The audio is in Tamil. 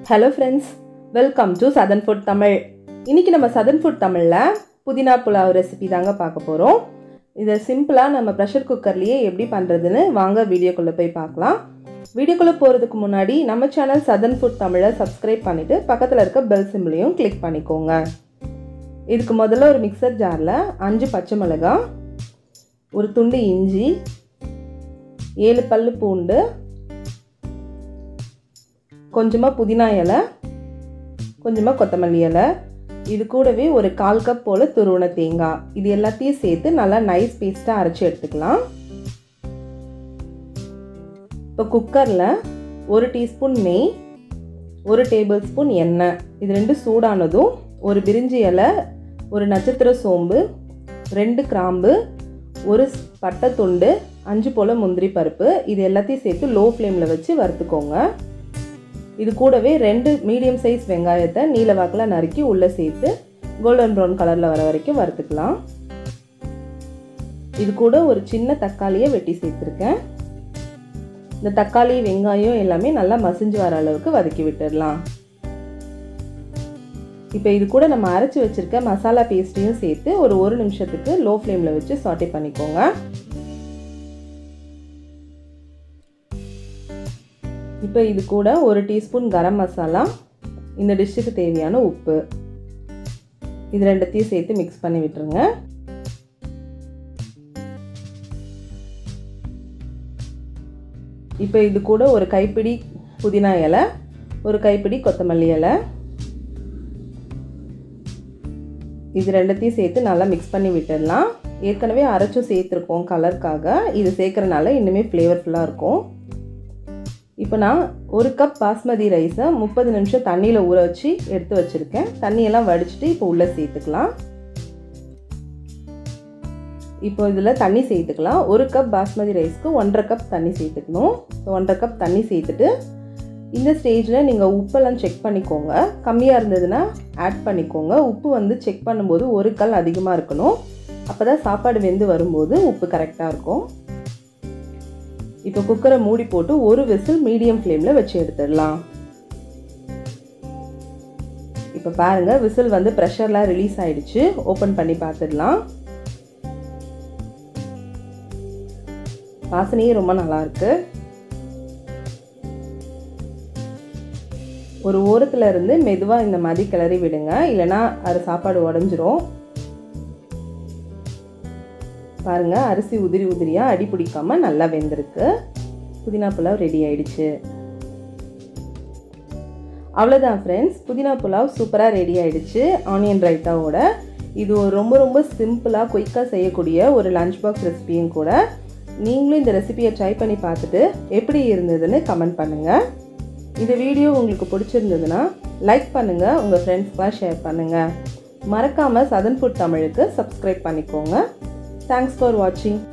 hello friends welcome to southern food Tamil இன்றைக்கி நம்ம சதன் ஃபுட் தமிழில் புதினா புலாவ் ரெசிபி தாங்க பார்க்க போகிறோம் இதை சிம்பிளாக நம்ம ப்ரெஷர் குக்கர்லேயே எப்படி பண்ணுறதுன்னு வாங்க வீடியோக்குள்ளே போய் பார்க்கலாம் வீடியோக்குள்ளே போகிறதுக்கு முன்னாடி நம்ம சேனல் சதன் ஃபுட் தமிழை சப்ஸ்கிரைப் பண்ணிவிட்டு பக்கத்தில் இருக்க பெல் சிம்பிளையும் கிளிக் பண்ணிக்கோங்க இதுக்கு முதல்ல ஒரு மிக்சர் ஜாரில் அஞ்சு பச்சை மிளகாய் ஒரு துண்டு இஞ்சி ஏழு பல் பூண்டு கொஞ்சமாக புதினா இலை கொஞ்சமாக கொத்தமல்லி இலை இது கூடவே ஒரு கால் கப் போல் துருவன தேங்காய் இது எல்லாத்தையும் சேர்த்து நல்லா நைஸ் பேஸ்ட்டாக அரைச்சி எடுத்துக்கலாம் இப்போ குக்கரில் ஒரு டீஸ்பூன் நெய் ஒரு டேபிள் ஸ்பூன் எண்ணெய் இது ரெண்டு சூடானதும் ஒரு பிரிஞ்சி இலை ஒரு நட்சத்திர சோம்பு ரெண்டு கிராம்பு ஒரு பட்டை துண்டு அஞ்சு போல் முந்திரி பருப்பு இது எல்லாத்தையும் சேர்த்து லோ ஃப்ளேமில் வச்சு வறுத்துக்கோங்க இது கூடவே ரெண்டு மீடியம் சைஸ் வெங்காயத்தை நீல வாக்கில் நறுக்கி உள்ளே சேர்த்து கோல்டன் ப்ரௌன் கலரில் வர வரைக்கும் வறுத்துக்கலாம் இது கூட ஒரு சின்ன தக்காளியை வெட்டி சேர்த்துருக்கேன் இந்த தக்காளி வெங்காயம் எல்லாமே நல்லா மசிஞ்சு வர அளவுக்கு வதக்கி விட்டுடலாம் இப்போ இது கூட நம்ம அரைச்சி வச்சுருக்க மசாலா பேஸ்ட்டையும் சேர்த்து ஒரு ஒரு நிமிஷத்துக்கு லோ ஃப்ளேமில் வச்சு சாட்டே பண்ணிக்கோங்க இப்போ இது கூட ஒரு டீஸ்பூன் கரம் மசாலா இந்த டிஷ்ஷுக்கு தேவையான உப்பு இது ரெண்டத்தையும் சேர்த்து மிக்ஸ் பண்ணி விட்டுருங்க இப்போ இது கூட ஒரு கைப்பிடி புதினா இலை ஒரு கைப்பிடி கொத்தமல்லி இலை இது ரெண்டத்தையும் சேர்த்து நல்லா மிக்ஸ் பண்ணி விட்டுடலாம் ஏற்கனவே அரைச்சும் சேர்த்துருக்கோம் கலருக்காக இது சேர்க்குறனால இன்னுமே ஃப்ளேவர்ஃபுல்லாக இருக்கும் இப்போ நான் ஒரு கப் பாஸ்மதி ரைஸை முப்பது நிமிஷம் தண்ணியில் ஊற வச்சு எடுத்து வச்சுருக்கேன் தண்ணியெல்லாம் வடிச்சிட்டு இப்போ உள்ளே சேர்த்துக்கலாம் இப்போ இதில் தண்ணி சேர்த்துக்கலாம் ஒரு கப் பாஸ்மதி ரைஸ்க்கு ஒன்றரை கப் தண்ணி சேர்த்துக்கணும் ஒன்றரை கப் தண்ணி சேர்த்துட்டு இந்த ஸ்டேஜில் நீங்கள் உப்பெல்லாம் செக் பண்ணிக்கோங்க கம்மியாக இருந்ததுன்னா ஆட் பண்ணிக்கோங்க உப்பு வந்து செக் பண்ணும்போது ஒரு கல் அதிகமாக இருக்கணும் அப்போ தான் சாப்பாடு வெந்து வரும்போது உப்பு கரெக்டாக இருக்கும் இப்போ குக்கரை மூடி போட்டு ஒரு விசில் மீடியம் ஃப்ளேமில் வச்சு எடுத்துடலாம் இப்போ பாருங்கள் விசில் வந்து ப்ரெஷர்லாம் ரிலீஸ் ஆயிடுச்சு ஓப்பன் பண்ணி பார்த்துடலாம் வாசனையே ரொம்ப நல்லாயிருக்கு ஒரு ஓரத்தில் இருந்து மெதுவாக இந்த மாதிரி கிளறி விடுங்க இல்லைனா அது சாப்பாடு உடஞ்சிரும் பாருங்கள் அரிசி உதிரி உதிரியாக அடி பிடிக்காமல் நல்லா வெந்திருக்கு புதினா புலாவ் ரெடி ஆயிடுச்சு அவ்வளோதான் ஃப்ரெண்ட்ஸ் புதினா புலாவ் சூப்பராக ரெடி ஆயிடுச்சு ஆனியன் ரைத்தாவோட இது ஒரு ரொம்ப ரொம்ப சிம்பிளாக குயிக்காக செய்யக்கூடிய ஒரு லஞ்ச் பாக்ஸ் ரெசிபியும் கூட நீங்களும் இந்த ரெசிபியை ட்ரை பண்ணி பார்த்துட்டு எப்படி இருந்ததுன்னு கமெண்ட் பண்ணுங்கள் இந்த வீடியோ உங்களுக்கு பிடிச்சிருந்ததுன்னா லைக் பண்ணுங்கள் உங்கள் ஃப்ரெண்ட்ஸ்க்கெலாம் ஷேர் பண்ணுங்கள் மறக்காமல் சதன் ஃபுட் தமிழுக்கு சப்ஸ்கிரைப் பண்ணிக்கோங்க தேங்க்ஸ் ஃபார் வாட்சிங்